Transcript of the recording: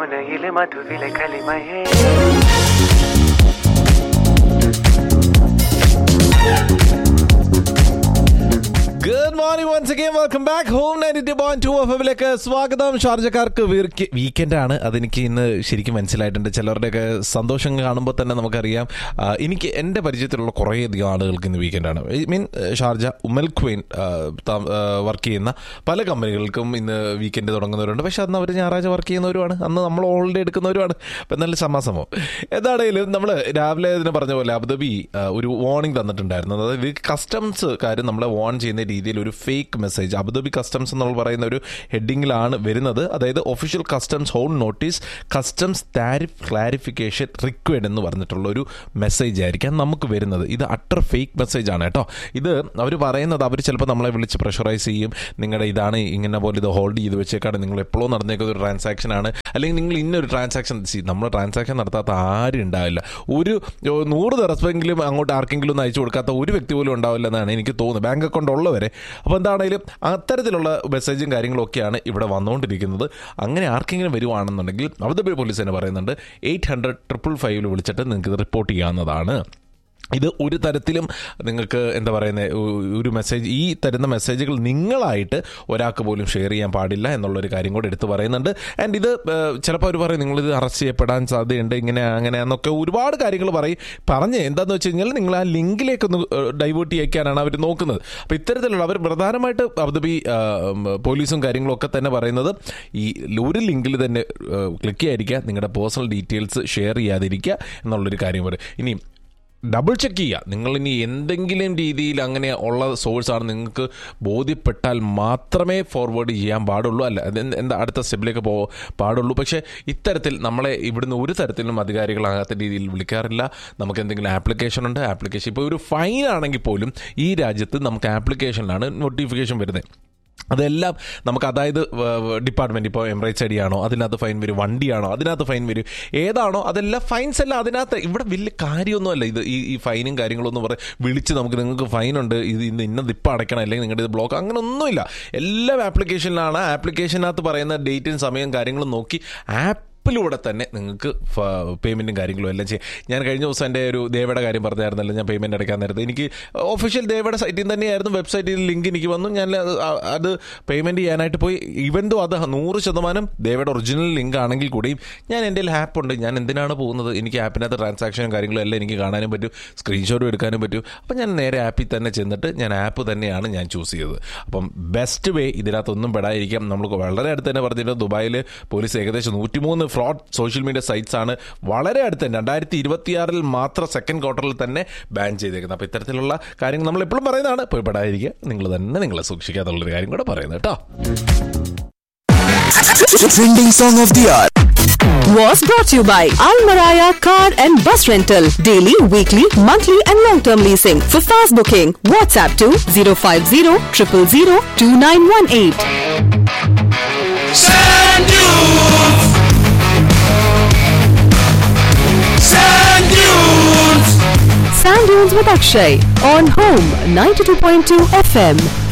സോനയിലെ മധുവിലെ കലിമയേ good morning once again welcome back home ninety point two F എമ്മിലേക്ക് സ്വാഗതം ഷാർജക്കാർക്ക് വീക്കെൻഡ് ആണ് അതെനിക്ക് ഇന്ന് ശരിക്കും മനസ്സിലായിട്ടുണ്ട് ചിലരുടെയൊക്കെ സന്തോഷം കാണുമ്പോൾ തന്നെ നമുക്കറിയാം ആ, എനിക്ക് എൻ്റെ പരിചയത്തിലുള്ള കുറേയധികം ആളുകൾക്ക് ഇന്ന് വീക്കെൻഡ് ആണ് I mean Sharjah Umm al Quwain work ചെയ്യുന്ന പല കമ്പനികൾക്കും ഇന്ന് വീക്കെൻഡ് തുടങ്ങുന്നവരുണ്ട് പക്ഷെ അന്ന് അവർ ഞായറാഴ്ച വർക്ക് ചെയ്യുന്നവരുമാണ് അന്ന് നമ്മൾ ഹോളിഡേ എടുക്കുന്നവരുമാണ് അപ്പം നല്ല സമാസമോ എന്താണെങ്കിലും നമ്മൾ രാവിലെ ഇതിന് പറഞ്ഞ പോലെ അബുദാബി ആ, ഒരു വാർണിംഗ് തന്നിട്ടുണ്ടായിരുന്നു അതായത് കസ്റ്റംസ് കാര്യം നമ്മളെ വാൺ ചെയ്യുന്ന രീതിയിൽ ഒരു ഫേക്ക് മെസ്സേജ് അബുദാബി കസ്റ്റംസ് എന്ന് പറയുന്ന ഒരു ഹെഡിങ്ങിലാണ് വരുന്നത് അതായത് ഒഫീഷ്യൽ കസ്റ്റംസ് ഹോൺ notice customs tariff clarification required എന്ന് പറഞ്ഞിട്ടുള്ള ഒരു മെസ്സേജ് ആയിരിക്കാം നമുക്ക് വരുന്നത് ഇത് അട്ടർ ഫേക്ക് മെസ്സേജ് ആണ് കേട്ടോ ഇത് അവർ പറയുന്നത് അവർ ചിലപ്പോൾ നമ്മളെ വിളിച്ച് പ്രഷറൈസ് ചെയ്യും നിങ്ങളുടെ ഇതാണ് ഇങ്ങനെ പോലെ ഇത് ഹോൾഡ് ചെയ്ത് വെച്ചേക്കാണ് നിങ്ങൾ എപ്പോഴും നടന്നേക്കുന്ന ഒരു ട്രാൻസാക്ഷൻ ആണ് അല്ലെങ്കിൽ നിങ്ങൾ ഇന്നൊരു ട്രാൻസാക്ഷൻ നമ്മൾ ട്രാൻസാക്ഷൻ നടത്താത്ത ആരും ഉണ്ടാവില്ല ഒരു ഓ, നൂറ് ദിവസമെങ്കിലും അങ്ങോട്ട് ആർക്കെങ്കിലും ഒന്ന് അയച്ചു കൊടുക്കാത്ത ഒരു വ്യക്തി പോലും ഉണ്ടാവില്ല എന്നാണ് എനിക്ക് തോന്നുന്നത് ബാങ്ക് അക്കൗണ്ട് ഉള്ളവരെ അപ്പോൾ എന്താണെങ്കിലും അത്തരത്തിലുള്ള മെസ്സേജും കാര്യങ്ങളും ഒക്കെയാണ് ഇവിടെ വന്നുകൊണ്ടിരിക്കുന്നത് അങ്ങനെ ആർക്കെങ്കിലും വരുവാണെന്നുണ്ടെങ്കിൽ അബുദാബി പോലീസ് തന്നെ പറയുന്നുണ്ട് എയ്റ്റ് ഹൺഡ്രഡ് ട്രിപ്പിൾ ഫൈവിൽ വിളിച്ചിട്ട് നിങ്ങൾക്ക് ഇത് റിപ്പോർട്ട് ചെയ്യാവുന്നതാണ് ഇത് ഒരു തരത്തിലും നിങ്ങൾക്ക് എന്താ പറയുന്നത് ഒരു മെസ്സേജ് ഈ തരുന്ന മെസ്സേജുകൾ നിങ്ങളായിട്ട് ഒരാൾക്ക് പോലും ഷെയർ ചെയ്യാൻ പാടില്ല എന്നുള്ളൊരു കാര്യം കൂടെ എടുത്ത് പറയുന്നുണ്ട് ആൻഡ് ഇത് ഏഹ്, ചിലപ്പോൾ അവർ പറയും നിങ്ങളിത് അറസ്റ്റ് ചെയ്യപ്പെടാൻ സാധ്യതയുണ്ട് ഇങ്ങനെ അങ്ങനെ എന്നൊക്കെ ഒരുപാട് കാര്യങ്ങൾ പറയും പറഞ്ഞ് എന്താണെന്ന് വെച്ച് കഴിഞ്ഞാൽ നിങ്ങൾ ആ ലിങ്കിലേക്കൊന്ന് ഡൈവേർട്ട് ചെയ്യിക്കാനാണ് അവർ നോക്കുന്നത് അപ്പോൾ ഇത്തരത്തിലുള്ള അവർ പ്രധാനമായിട്ട് അബുദാബി ഏഹ്, പോലീസും കാര്യങ്ങളും ഒക്കെ തന്നെ പറയുന്നത് ഈ ഒരു ലിങ്കിൽ തന്നെ ക്ലിക്ക് ചെയ്യാതിരിക്കുക നിങ്ങളുടെ പേഴ്സണൽ ഡീറ്റെയിൽസ് ഷെയർ ചെയ്യാതിരിക്കുക എന്നുള്ളൊരു കാര്യം പറയും ഇനി ഡബിൾ ചെക്ക് ചെയ്യുക നിങ്ങൾ ഇനി എന്തെങ്കിലും രീതിയിൽ അങ്ങനെ ഉള്ള സോഴ്സാണ് നിങ്ങൾക്ക് ബോധ്യപ്പെട്ടാൽ മാത്രമേ ഫോർവേഡ് ചെയ്യാൻ പാടുള്ളൂ അല്ല അത് എന്ത് എന്താ അടുത്ത സ്റ്റെപ്പിലേക്ക് പോ പാടുള്ളൂ പക്ഷേ ഇത്തരത്തിൽ നമ്മളെ ഇവിടുന്ന് ഒരു തരത്തിലും അധികാരികളാകാത്ത രീതിയിൽ വിളിക്കാറില്ല നമുക്ക് എന്തെങ്കിലും ആപ്ലിക്കേഷൻ ഉണ്ട് ആപ്ലിക്കേഷൻ ഇപ്പോൾ ഒരു ഫൈൻ ആണെങ്കിൽ പോലും ഈ രാജ്യത്ത് നമുക്ക് ആപ്ലിക്കേഷനിലാണ് നോട്ടിഫിക്കേഷൻ വരുന്നത് അതെല്ലാം നമുക്ക് അതായത് ഡിപ്പാർട്ട്മെന്റ് ഇപ്പോൾ എംറൈറ്റ്സ് അടിയാണോ അതിനകത്ത് ഫൈൻ വരും വണ്ടിയാണോ അതിനകത്ത് ഫൈൻ വരും ഏതാണോ അതെല്ലാം ഫൈൻസ് എല്ലാം അതിനകത്ത് ഇവിടെ വലിയ കാര്യമൊന്നുമല്ല ഇത് ഈ ഈ ഫൈനും കാര്യങ്ങളൊന്നും പറയും വിളിച്ച് നമുക്ക് നിങ്ങൾക്ക് ഫൈൻ ഉണ്ട് ഇത് ഇന്ന് ഇന്നത് ഇപ്പം അടയ്ക്കണം അല്ലെങ്കിൽ നിങ്ങളുടെ ഇത് ബ്ലോക്ക് അങ്ങനെ ഒന്നുമില്ല എല്ലാം ആപ്ലിക്കേഷനിലാണ് ആപ്ലിക്കേഷനകത്ത് പറയുന്ന ഡേറ്റും സമയവും കാര്യങ്ങളും നോക്കി ആപ്പ് ആപ്പിലൂടെ തന്നെ നിങ്ങൾക്ക് പേയ്മെൻറ്റും കാര്യങ്ങളും എല്ലാം ചെയ്യും ഞാൻ കഴിഞ്ഞ ദിവസം എൻ്റെ ഒരു ദേവയുടെ കാര്യം പറഞ്ഞായിരുന്നല്ലോ ഞാൻ പേയ്മെൻറ്റ് അടയ്ക്കാൻ നേരത്തെ എനിക്ക് ഒഫീഷ്യൽ ദേവയുടെ സൈറ്റിൽ നിന്ന് തന്നെയായിരുന്നു വെബ്സൈറ്റിൽ ലിങ്ക് എനിക്ക് വന്നു ഞാൻ അത് അത് പേയ്മെൻറ്റ് ചെയ്യാനായിട്ട് പോയി ഈവൻ ദോ അത് നൂറ് ശതമാനം ദേവയുടെ ഒറിജിനൽ ലിങ്ക് ആണെങ്കിൽ കൂടിയും ഞാൻ എൻ്റെ ആപ്പ് ഉണ്ട് ഞാൻ എന്തിനാണ് പോകുന്നത് എനിക്ക് ആപ്പിനകത്ത് ട്രാൻസാക്ഷനും കാര്യങ്ങളും എല്ലാം എനിക്ക് കാണാനും പറ്റും സ്ക്രീൻഷോട്ടും എടുക്കാനും പറ്റും അപ്പം ഞാൻ നേരെ ആപ്പിൽ തന്നെ ചെന്നിട്ട് ഞാൻ ആപ്പ് തന്നെയാണ് ഞാൻ ചൂസ് ചെയ്തത് അപ്പം ബെസ്റ്റ് വേ ഇതിനകത്തൊന്നും പെടാതിരിക്കാം നമ്മൾ വളരെ അടുത്ത് തന്നെ പറഞ്ഞിട്ട് ദുബായിൽ പോലീസ് ഏകദേശം നൂറ്റിമൂന്ന് ഫ്രോഡ് സോഷ്യൽ മീഡിയ സൈറ്റ്സ് ആണ് വളരെ അടുത്ത് തന്നെ രണ്ടായിരത്തി ഇരുപത്തിയാറിൽ മാത്രം സെക്കൻഡ് ക്വാർട്ടറിൽ തന്നെ ബാൻ ചെയ്തേക്കുന്നത് അപ്പോൾ ഇത്തരത്തിലുള്ള കാര്യങ്ങൾ നമ്മൾ എപ്പോഴും പറയുന്നതാണ് പോയി പെടാതിരിക്കുക നിങ്ങൾ തന്നെ നിങ്ങളെ സൂക്ഷിക്കുക എന്നുള്ളൊരു കാര്യം കൂടെ പറയുന്നത് കേട്ടോ Trending song of the hour. was brought to you by Al Maraya Car and Bus Rental. Daily, weekly, monthly, and long term leasing. For fast booking, WhatsApp to 050 000 2918. Sand dunes. Sand dunes. Sand Dunes with Akshay on Home 92.2 FM.